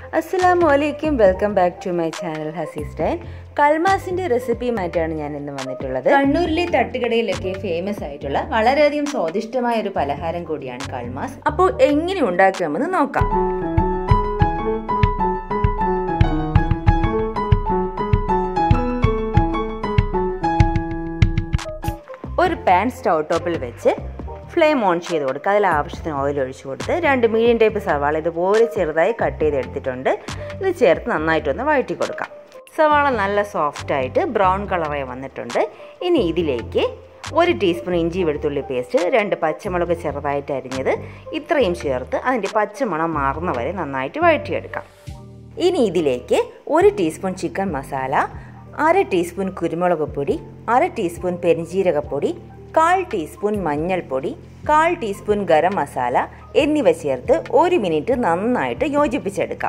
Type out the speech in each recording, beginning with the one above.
അസ്സലാമു അലൈക്കും welcome back to my channel ഹസീസ് ടൈൻ കൾമാസിന്റെ റെസിപ്പിയുമായിട്ടാണ് ഞാൻ ഇന്ന് വന്നിട്ടുള്ളത് കണ്ണൂരിലെ തട്ടുകടയിലൊക്കെ ഫേമസ് ആയിട്ടുള്ള വളരെയധികം സ്വാദിഷ്ടമായ ഒരു പലഹാരം കൂടിയാണ് കൾമാസ് അപ്പോൾ എങ്ങനെ ഉണ്ടാക്കാമെന്ന് നോക്കാം ഒരു പാൻ സ്റ്റൗ ടോപ്പിൽ വെച്ച് ഫ്ലെയിം ഓൺ ചെയ്ത് കൊടുക്കുക അതിൽ ആവശ്യത്തിന് ഓയിൽ ഒഴിച്ചു കൊടുത്ത് രണ്ട് മീഡിയം ടൈപ്പ് സവാള ഇതുപോലെ ചെറുതായി കട്ട് ചെയ്ത് എടുത്തിട്ടുണ്ട് ഇത് ചേർത്ത് നന്നായിട്ടൊന്ന് വഴറ്റി കൊടുക്കാം സവാള നല്ല സോഫ്റ്റ് ആയിട്ട് ബ്രൗൺ കളറായി വന്നിട്ടുണ്ട് ഇനി ഇതിലേക്ക് ഒരു ടീസ്പൂൺ ഇഞ്ചി വെളുത്തുള്ളി പേസ്റ്റ് രണ്ട് പച്ചമുളക് ചെറുതായിട്ട് അരിഞ്ഞത് ഇത്രയും ചേർത്ത് അതിൻ്റെ പച്ചമണം മാറുന്ന വരെ നന്നായിട്ട് വഴറ്റിയെടുക്കാം ഇനി ഇതിലേക്ക് ഒരു ടീസ്പൂൺ ചിക്കൻ മസാല അര ടീസ്പൂൺ കുരുമുളക് പൊടി അര ടീസ്പൂൺ പെരിഞ്ജീരകപ്പൊടി കാൽ ടീസ്പൂൺ മഞ്ഞൾപ്പൊടി കാൽ ടീസ്പൂൺ ഗരം മസാല എന്നിവ ചേർത്ത് ഒരു മിനിറ്റ് നന്നായിട്ട് യോജിപ്പിച്ചെടുക്കാം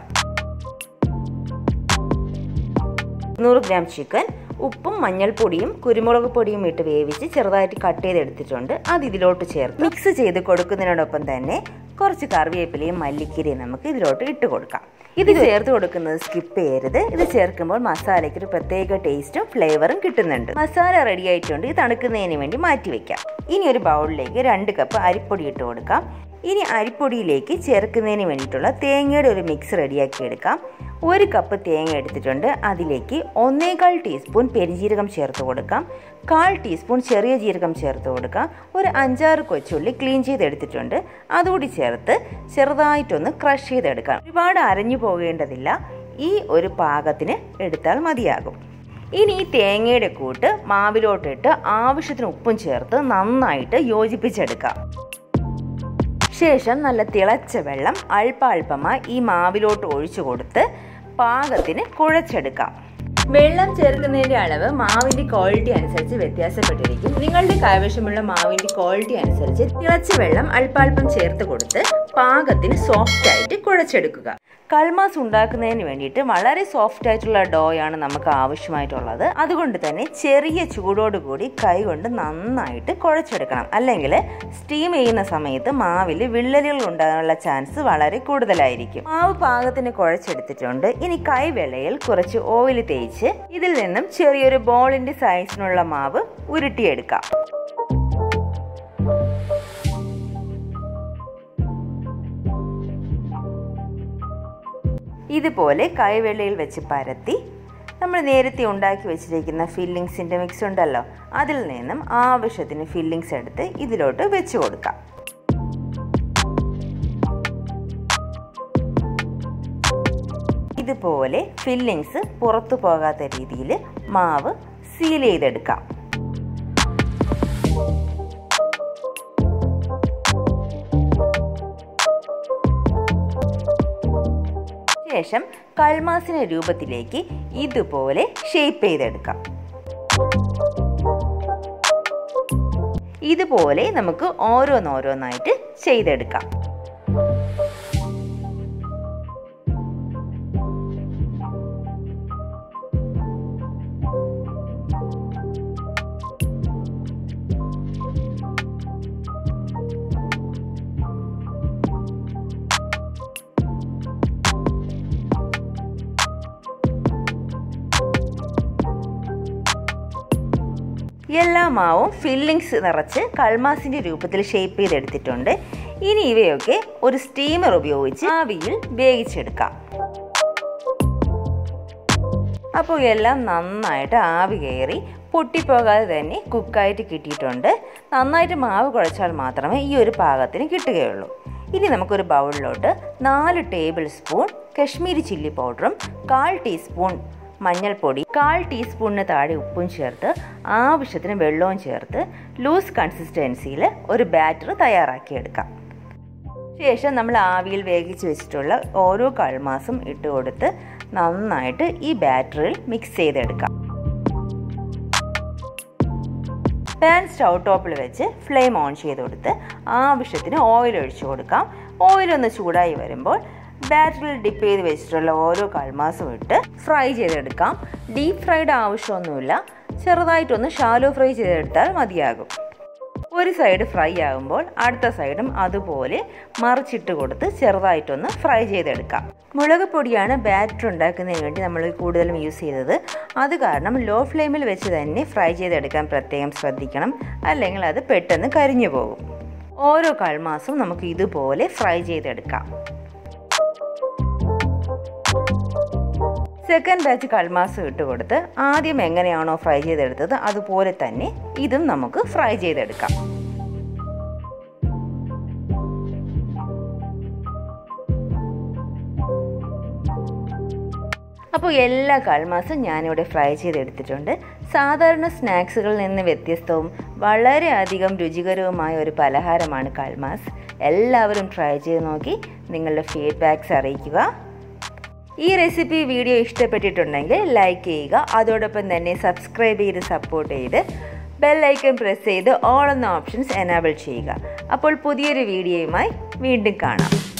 നൂറ് ഗ്രാം ചിക്കൻ ഉപ്പും മഞ്ഞൾപ്പൊടിയും കുരുമുളക് പൊടിയും ഇട്ട് വേവിച്ച് ചെറുതായിട്ട് കട്ട് ചെയ്തെടുത്തിട്ടുണ്ട് അത് ഇതിലോട്ട് ചേർത്ത് മിക്സ് ചെയ്ത് കൊടുക്കുന്നതിനോടൊപ്പം തന്നെ കുറച്ച് കറിവേപ്പിലയും മല്ലിക്കീരയും നമുക്ക് ഇതിലോട്ട് ഇട്ട് കൊടുക്കാം ഇത് ചേർത്ത് കൊടുക്കുന്നത് സ്കിപ്പ് ചെയ്യരുത് ഇത് ചേർക്കുമ്പോൾ മസാലയ്ക്ക് ഒരു പ്രത്യേക ടേസ്റ്റും ഫ്ലേവറും കിട്ടുന്നുണ്ട് മസാല റെഡി ആയിട്ടുണ്ട് ഇത് തണുക്കുന്നതിന് വേണ്ടി മാറ്റി വെക്കാം ഇനി ഒരു ബൗളിലേക്ക് രണ്ട് കപ്പ് അരിപ്പൊടി ഇട്ട് കൊടുക്കാം ഇനി അരിപ്പൊടിയിലേക്ക് ചേർക്കുന്നതിന് വേണ്ടിയിട്ടുള്ള തേങ്ങയുടെ ഒരു മിക്സ് റെഡിയാക്കി എടുക്കാം ഒരു കപ്പ് തേങ്ങ എടുത്തിട്ടുണ്ട് അതിലേക്ക് ഒന്നേകാൽ ടീസ്പൂൺ പെരിഞ്ജീരകം ചേർത്ത് കൊടുക്കാം കാൽ ടീസ്പൂൺ ചെറിയ ജീരകം ചേർത്ത് കൊടുക്കാം ഒരു അഞ്ചാറ് കൊച്ചുള്ളി ക്ലീൻ ചെയ്തെടുത്തിട്ടുണ്ട് അതുകൂടി ചേർത്ത് ചെറുതായിട്ടൊന്ന് ക്രഷ് ചെയ്തെടുക്കാം ഒരുപാട് അരഞ്ഞു പോകേണ്ടതില്ല ഈ ഒരു പാകത്തിന് എടുത്താൽ മതിയാകും ഇനി ഈ തേങ്ങയുടെ കൂട്ട് മാവിലോട്ടിട്ട് ആവശ്യത്തിന് ഉപ്പും ചേർത്ത് നന്നായിട്ട് യോജിപ്പിച്ചെടുക്കാം ശേഷം നല്ല തിളച്ച വെള്ളം അല്പാൽപമായി ഈ മാവിലോട്ട് ഒഴിച്ചു കൊടുത്ത് പാകത്തിന് കുഴച്ചെടുക്കാം വെള്ളം ചേർക്കുന്നതിന്റെ അളവ് മാവിന്റെ ക്വാളിറ്റി അനുസരിച്ച് വ്യത്യാസപ്പെട്ടിരിക്കും നിങ്ങളുടെ കൈവശമുള്ള മാവിന്റെ ക്വാളിറ്റി അനുസരിച്ച് തിളച്ച വെള്ളം അല്പാൽപം ചേർത്ത് കൊടുത്ത് പാകത്തിന് സോഫ്റ്റ് ആയിട്ട് കുഴച്ചെടുക്കുക കൾമാസ് ഉണ്ടാക്കുന്നതിന് വേണ്ടിയിട്ട് വളരെ സോഫ്റ്റ് ആയിട്ടുള്ള ഡോയാണ് നമുക്ക് ആവശ്യമായിട്ടുള്ളത് അതുകൊണ്ട് തന്നെ ചെറിയ ചൂടോടുകൂടി കൈ കൊണ്ട് നന്നായിട്ട് കുഴച്ചെടുക്കണം അല്ലെങ്കിൽ സ്റ്റീം ചെയ്യുന്ന സമയത്ത് മാവിൽ വിള്ളലുകൾ ഉണ്ടാകാനുള്ള ചാൻസ് വളരെ കൂടുതലായിരിക്കും മാവ് പാകത്തിന് കുഴച്ചെടുത്തിട്ടുണ്ട് ഇനി കൈവെള്ളയിൽ കുറച്ച് ഓയിൽ തേച്ച് ഇതിൽ നിന്നും ചെറിയൊരു ബോളിന്റെ സൈസിനുള്ള മാവ് ഉരുട്ടിയെടുക്കാം ഇതുപോലെ കൈവെള്ളയിൽ വെച്ച് പരത്തി നമ്മൾ നേരത്തെ ഉണ്ടാക്കി വെച്ചിരിക്കുന്ന ഫില്ലിങ്സിൻ്റെ മിക്സ് ഉണ്ടല്ലോ അതിൽ നിന്നും ആവശ്യത്തിന് ഫില്ലിങ്സ് എടുത്ത് ഇതിലോട്ട് വെച്ച് കൊടുക്കാം ഇതുപോലെ ഫില്ലിങ്സ് പുറത്തു പോകാത്ത രീതിയിൽ മാവ് സീൽ ചെയ്തെടുക്കാം ശേഷം കൾമാസിന രൂപത്തിലേക്ക് ഇതുപോലെ ഷേപ്പ് ചെയ്തെടുക്കാം ഇതുപോലെ നമുക്ക് ഓരോന്നോരോന്നായിട്ട് ചെയ്തെടുക്കാം എല്ലാ മാവും ഫില്ലിങ്സ് നിറച്ച് കൾമാസിൻ്റെ രൂപത്തിൽ ഷേപ്പ് ചെയ്തെടുത്തിട്ടുണ്ട് ഇനി ഇവയൊക്കെ ഒരു സ്റ്റീമർ ഉപയോഗിച്ച് ആവിയിൽ വേവിച്ചെടുക്കാം അപ്പോൾ എല്ലാം നന്നായിട്ട് ആവി കയറി പൊട്ടിപ്പോകാതെ തന്നെ കുക്കായിട്ട് കിട്ടിയിട്ടുണ്ട് നന്നായിട്ട് മാവ് കുഴച്ചാൽ മാത്രമേ ഈ ഒരു പാകത്തിന് കിട്ടുകയുള്ളൂ ഇനി നമുക്കൊരു ബൗളിലോട്ട് നാല് ടേബിൾ സ്പൂൺ കശ്മീരി ചില്ലി പൗഡറും കാൽ ടീസ്പൂൺ മഞ്ഞൾപ്പൊടി കാൽ ടീസ്പൂണിന് താഴെ ഉപ്പും ചേർത്ത് ആവശ്യത്തിന് വെള്ളവും ചേർത്ത് ലൂസ് കൺസിസ്റ്റൻസിയിൽ ഒരു ബാറ്റർ തയ്യാറാക്കിയെടുക്കാം ശേഷം നമ്മൾ ആവിയിൽ വേവിച്ച് വെച്ചിട്ടുള്ള ഓരോ കൾമാസും ഇട്ട് കൊടുത്ത് നന്നായിട്ട് ഈ ബാറ്ററിൽ മിക്സ് ചെയ്തെടുക്കാം പാൻ സ്റ്റൗ ടോപ്പിൽ വെച്ച് ഫ്ലെയിം ഓൺ ചെയ്ത് കൊടുത്ത് ആവശ്യത്തിന് ഓയിൽ ഒഴിച്ചു കൊടുക്കാം ഓയിൽ ഒന്ന് ചൂടായി വരുമ്പോൾ ബാറ്ററിൽ ഡിപ്പ് ചെയ്ത് വെച്ചിട്ടുള്ള ഓരോ കൾമാസും ഇട്ട് ഫ്രൈ ചെയ്തെടുക്കാം ഡീപ്പ് ഫ്രൈഡ് ആവശ്യമൊന്നുമില്ല ചെറുതായിട്ടൊന്ന് ഷാലോ ഫ്രൈ ചെയ്തെടുത്താൽ മതിയാകും ഒരു സൈഡ് ഫ്രൈ ആകുമ്പോൾ അടുത്ത സൈഡും അതുപോലെ മറിച്ചിട്ട് കൊടുത്ത് ചെറുതായിട്ടൊന്ന് ഫ്രൈ ചെയ്തെടുക്കാം മുളക് പൊടിയാണ് ബാറ്റർ ഉണ്ടാക്കുന്നതിന് വേണ്ടി നമ്മൾ കൂടുതലും യൂസ് ചെയ്തത് അത് കാരണം ലോ ഫ്ലെയിമിൽ വെച്ച് തന്നെ ഫ്രൈ ചെയ്തെടുക്കാൻ പ്രത്യേകം ശ്രദ്ധിക്കണം അല്ലെങ്കിൽ അത് പെട്ടെന്ന് കരിഞ്ഞു പോകും ഓരോ കൾമാസും നമുക്ക് ഇതുപോലെ ഫ്രൈ ചെയ്തെടുക്കാം സെക്കൻഡ് ബാച്ച് കൾമാസം ഇട്ട് കൊടുത്ത് ആദ്യം എങ്ങനെയാണോ ഫ്രൈ ചെയ്തെടുത്തത് അതുപോലെ തന്നെ ഇതും നമുക്ക് ഫ്രൈ ചെയ്തെടുക്കാം അപ്പോൾ എല്ലാ കൾമാസും ഞാനിവിടെ ഫ്രൈ ചെയ്തെടുത്തിട്ടുണ്ട് സാധാരണ സ്നാക്സുകളിൽ നിന്ന് വ്യത്യസ്തവും വളരെയധികം രുചികരവുമായ ഒരു പലഹാരമാണ് കൾമാസ് എല്ലാവരും ട്രൈ ചെയ്ത് നോക്കി നിങ്ങളുടെ ഫീഡ്ബാക്ക്സ് അറിയിക്കുക ഈ റെസിപ്പി വീഡിയോ ഇഷ്ടപ്പെട്ടിട്ടുണ്ടെങ്കിൽ ലൈക്ക് ചെയ്യുക അതോടൊപ്പം തന്നെ സബ്സ്ക്രൈബ് ചെയ്ത് സപ്പോർട്ട് ചെയ്ത് ബെൽ ഐക്കൺ പ്രസ് ചെയ്ത് ഓൾ എന്ന ഓപ്ഷൻസ് എനാബിൾ ചെയ്യുക അപ്പോൾ പുതിയൊരു വീഡിയോയുമായി വീണ്ടും കാണാം